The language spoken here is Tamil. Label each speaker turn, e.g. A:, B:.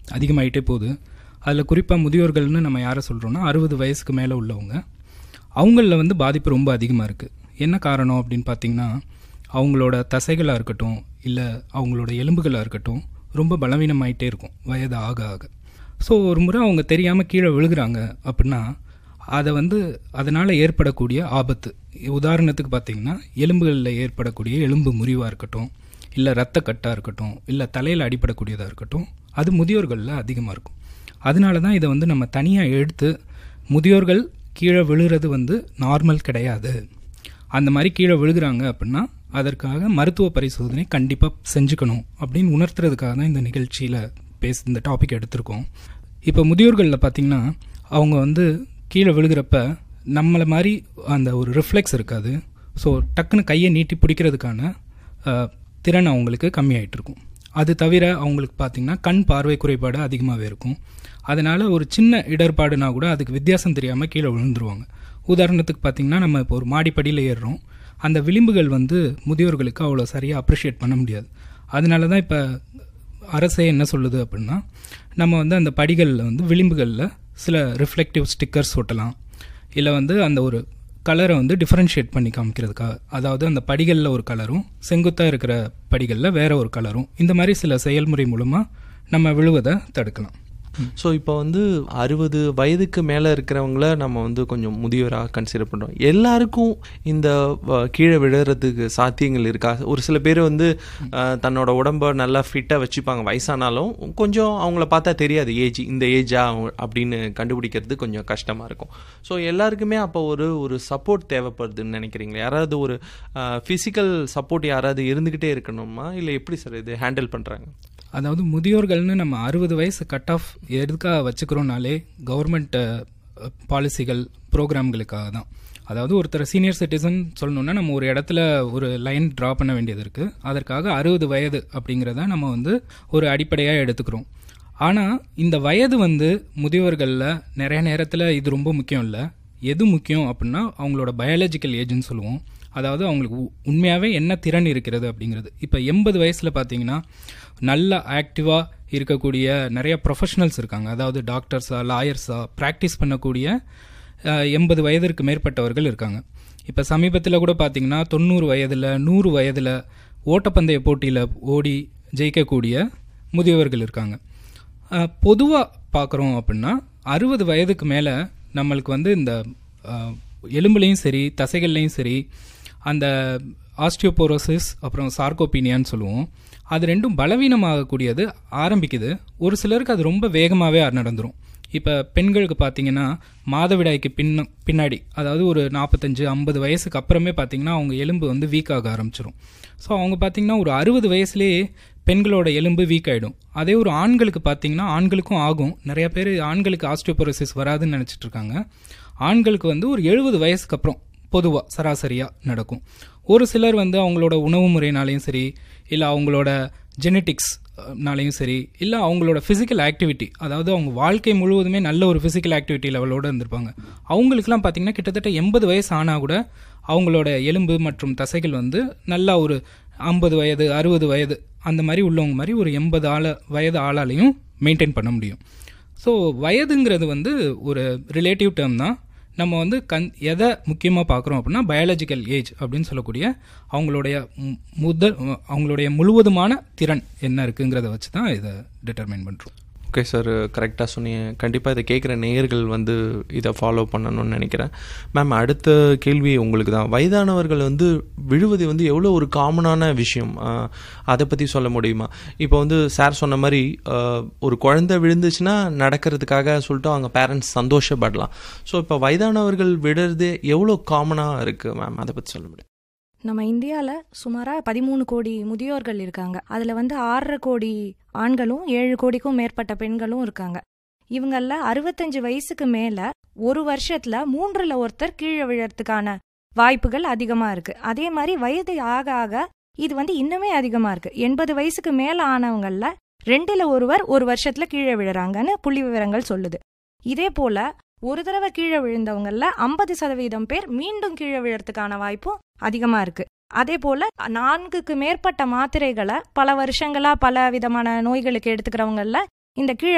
A: அதிகமாயிட்டே போகுது அதில் குறிப்பாக முதியோர்கள்னு நம்ம யாரை சொல்கிறோன்னா அறுபது வயசுக்கு மேலே உள்ளவங்க அவங்களில் வந்து பாதிப்பு ரொம்ப அதிகமாக இருக்குது என்ன காரணம் அப்படின்னு பார்த்தீங்கன்னா அவங்களோட தசைகளாக இருக்கட்டும் இல்லை அவங்களோட எலும்புகளாக இருக்கட்டும் ரொம்ப பலவீனமாயிட்டே இருக்கும் வயது ஆக ஆக ஸோ ஒரு முறை அவங்க தெரியாமல் கீழே விழுகிறாங்க அப்படின்னா அதை வந்து அதனால் ஏற்படக்கூடிய ஆபத்து உதாரணத்துக்கு பார்த்தீங்கன்னா எலும்புகளில் ஏற்படக்கூடிய எலும்பு முறிவாக இருக்கட்டும் இல்லை ரத்த கட்டாக இருக்கட்டும் இல்லை தலையில் அடிப்படக்கூடியதாக இருக்கட்டும் அது முதியோர்களில் அதிகமாக இருக்கும் அதனால தான் இதை வந்து நம்ம தனியாக எடுத்து முதியோர்கள் கீழே விழுகிறது வந்து நார்மல் கிடையாது அந்த மாதிரி கீழே விழுகிறாங்க அப்படின்னா அதற்காக மருத்துவ பரிசோதனை கண்டிப்பாக செஞ்சுக்கணும் அப்படின்னு உணர்த்துறதுக்காக தான் இந்த நிகழ்ச்சியில் பேச இந்த டாபிக் எடுத்திருக்கோம் இப்போ முதியோர்களில் பார்த்தீங்கன்னா அவங்க வந்து கீழே விழுகிறப்ப நம்மளை மாதிரி அந்த ஒரு ரிஃப்ளெக்ஸ் இருக்காது ஸோ டக்குன்னு கையை நீட்டி பிடிக்கிறதுக்கான அஹ், திறன் அவங்களுக்கு கம்மியாயிட்டு இருக்கும் அது தவிர அவங்களுக்கு பார்த்தீங்கன்னா கண் பார்வை குறைபாடு அதிகமாகவே இருக்கும் அதனால ஒரு சின்ன இடர்பாடுனா கூட அதுக்கு வித்தியாசம் தெரியாமல் கீழே விழுந்துருவாங்க உதாரணத்துக்கு பார்த்தீங்கன்னா நம்ம இப்போ ஒரு மாடிப்படியில் ஏறுறோம் அந்த விளிம்புகள் வந்து முதியோர்களுக்கு அவ்வளோ சரியாக அப்ரிஷியேட் பண்ண முடியாது அதனால தான் இப்போ அரசே என்ன சொல்லுது அப்படின்னா நம்ம வந்து அந்த படிகளில் வந்து விளிம்புகளில் சில ரிஃப்ளெக்டிவ் ஸ்டிக்கர்ஸ் ஒட்டலாம் இல்லை வந்து அந்த ஒரு கலரை வந்து டிஃப்ரென்ஷியேட் பண்ணி காமிக்கிறதுக்காக அதாவது அந்த படிகளில் ஒரு கலரும் செங்குத்தாக இருக்கிற படிகளில் வேற ஒரு கலரும் இந்த மாதிரி சில செயல்முறை மூலமாக நம்ம விழுவதை தடுக்கலாம்
B: ஸோ இப்போ வந்து அறுபது வயதுக்கு மேலே இருக்கிறவங்கள நம்ம வந்து கொஞ்சம் முதியவராக கன்சிடர் பண்ணுறோம் எல்லாருக்கும் இந்த அஹ், கீழே விழுறதுக்கு சாத்தியங்கள் இருக்கா ஒரு சில பேர் வந்து அஹ், தன்னோட உடம்ப நல்லா ஃபிட்டாக வச்சுப்பாங்க வயசானாலும் கொஞ்சம் அவங்கள பார்த்தா தெரியாது ஏஜ் இந்த ஏஜா அப்படின்னு கண்டுபிடிக்கிறது கொஞ்சம் கஷ்டமாக இருக்கும் ஸோ எல்லாருக்குமே அப்போ ஒரு ஒரு சப்போர்ட் தேவைப்படுதுன்னு நினைக்கிறீங்களா யாராவது ஒரு ஃபிசிக்கல் சப்போர்ட் யாராவது இருந்துக்கிட்டே இருக்கணுமா இல்லை எப்படி சார் இது ஹேண்டில் பண்ணுறாங்க
A: அதாவது முதியோர்கள்னு நம்ம அறுபது வயசு கட் ஆஃப் எதுக்காக வச்சுக்கிறோம்னாலே கவர்மெண்ட் பாலிசிகள் ப்ரோக்ராம்களுக்காக தான் அதாவது ஒருத்தர் சீனியர் சிட்டிசன் சொல்லணும்னா நம்ம ஒரு இடத்துல ஒரு லைன் ட்ரா பண்ண வேண்டியது இருக்குது அதற்காக அறுபது வயது அப்படிங்கிறத நம்ம வந்து ஒரு அடிப்படையாக எடுத்துக்கிறோம் ஆனால் இந்த வயது வந்து முதியோர்களில் நிறைய நேரத்தில் இது ரொம்ப முக்கியம் இல்லை எது முக்கியம் அப்படின்னா அவங்களோட பயாலஜிக்கல் ஏஜ்னு சொல்லுவோம் அதாவது அவங்களுக்கு உ- உண்மையாகவே என்ன திறன் இருக்கிறது அப்படிங்கிறது இப்போ எண்பது வயசில் பார்த்தீங்கன்னா நல்ல ஆக்டிவாக இருக்கக்கூடிய நிறைய ப்ரொஃபஷனல்ஸ் இருக்காங்க அதாவது டாக்டர்ஸா லாயர்ஸா ப்ராக்டிஸ் பண்ணக்கூடிய எண்பது வயதிற்கு மேற்பட்டவர்கள் இருக்காங்க இப்போ சமீபத்தில் கூட பார்த்தீங்கன்னா தொண்ணூறு வயதில் நூறு வயதில் ஓட்டப்பந்தய போட்டியில் ஓடி ஜெயிக்கக்கூடிய முதியவர்கள் இருக்காங்க பொதுவாக பார்க்குறோம் அப்படின்னா அறுபது வயதுக்கு மேலே நம்மளுக்கு வந்து இந்த அஹ், எலும்புலையும் சரி தசைகள்லையும் சரி அந்த ஆஸ்டியோபோரோசிஸ் அப்புறம் சார்கோபீனியான்னு சொல்லுவோம் அது ரெண்டும் பலவீனமாகக்கூடியது ஆரம்பிக்குது ஒரு சிலருக்கு அது ரொம்ப வேகமாகவே நடந்துரும் இப்போ பெண்களுக்கு பார்த்தீங்கன்னா மாதவிடாய்க்கு பின்ன பின்னாடி அதாவது ஒரு நாற்பத்தஞ்சு ஐம்பது வயசுக்கு அப்புறமே பார்த்தீங்கன்னா அவங்க எலும்பு வந்து வீக் ஆக ஆரம்பிச்சிரும் ஸோ அவங்க பார்த்தீங்கன்னா ஒரு அறுபது வயசுலேயே பெண்களோட எலும்பு வீக் ஆகிடும் அதே ஒரு ஆண்களுக்கு பார்த்தீங்கன்னா ஆண்களுக்கும் ஆகும் நிறைய பேர் ஆண்களுக்கு ஆஸ்டியோபோரோசிஸ் வராதுன்னு நினச்சிட்டு இருக்காங்க ஆண்களுக்கு வந்து ஒரு எழுபது வயசுக்கு அப்புறம் பொதுவாக சராசரியாக நடக்கும் ஒரு சிலர் வந்து அவங்களோட உணவு முறையினாலையும் சரி இல்லை அவங்களோட ஜெனட்டிக்ஸ் நாளையும் சரி இல்லை அவங்களோட ஃபிசிக்கல் ஆக்டிவிட்டி அதாவது அவங்க வாழ்க்கை முழுவதுமே நல்ல ஒரு ஃபிசிக்கல் ஆக்டிவிட்டி லெவலோட இருந்திருப்பாங்க அவங்களுக்குலாம் பார்த்தீங்கன்னா கிட்டத்தட்ட எண்பது வயசு ஆனால் கூட அவங்களோட எலும்பு மற்றும் தசைகள் வந்து நல்லா ஒரு ஐம்பது வயது அறுபது வயது அந்த மாதிரி உள்ளவங்க மாதிரி ஒரு எண்பது ஆள வயது ஆளாலையும் மெயின்டைன் பண்ண முடியும் ஸோ வயதுங்கிறது வந்து ஒரு ரிலேட்டிவ் டேர்ம் தான் நம்ம வந்து கண் எதை முக்கியமாக பார்க்குறோம் அப்படின்னா பயாலஜிக்கல் ஏஜ் அப்படின்னு சொல்லக்கூடிய அவங்களுடைய மு- முதல் அவங்களுடைய முழுவதுமான திறன் என்ன இருக்குங்கிறத வச்சு தான் இதை டிட்டர்மைன் பண்ணுறோம்
B: ஓகே சார் கரெக்டாக சொன்னீங்க கண்டிப்பாக இதை கேட்குற நேயர்கள் வந்து இதை ஃபாலோ பண்ணணும்னு நினைக்கிறேன் மேம் அடுத்த கேள்வி உங்களுக்கு தான் வயதானவர்கள் வந்து விழுவது வந்து எவ்வளோ ஒரு காமனான விஷயம் ஆஹ், அதை பற்றி சொல்ல முடியுமா இப்போ வந்து சார் சொன்ன மாதிரி ஆஹ், ஒரு குழந்தை விழுந்துச்சுன்னா நடக்கிறதுக்காக சொல்லிட்டு அவங்க பேரண்ட்ஸ் சந்தோஷப்படலாம் ஸோ இப்போ வயதானவர்கள் விடுறது எவ்வளோ காமனாக இருக்குது மேம் அதை பற்றி சொல்ல முடியும்
C: நம்ம இந்தியாவில் சுமாராக பதிமூணு கோடி முதியோர்கள் இருக்காங்க அதில் வந்து ஆறரை கோடி ஆண்களும் ஏழு கோடிக்கும் மேற்பட்ட பெண்களும் இருக்காங்க இவங்கள அறுபத்தஞ்சு வயசுக்கு மேலே ஒரு வருஷத்தில் மூன்றில் ஒருத்தர் கீழே விழறதுக்கான வாய்ப்புகள் அதிகமாக இருக்கு அதே மாதிரி வயது ஆக ஆக இது வந்து இன்னுமே அதிகமாக இருக்கு எண்பது வயசுக்கு மேலே ஆனவங்களில் ரெண்டுல ஒருவர் ஒரு வருஷத்துல கீழே விழுறாங்கன்னு புள்ளி விவரங்கள் சொல்லுது இதே போல ஒரு தடவை கீழே விழுந்தவங்கள ஐம்பது சதவீதம் பேர் மீண்டும் கீழே விழறதுக்கான வாய்ப்பும் அதிகமா இருக்கு அதே போல நான்குக்கு மேற்பட்ட மாத்திரைகளை பல வருஷங்களா பல விதமான நோய்களுக்கு எடுத்துக்கிறவங்கள இந்த கீழே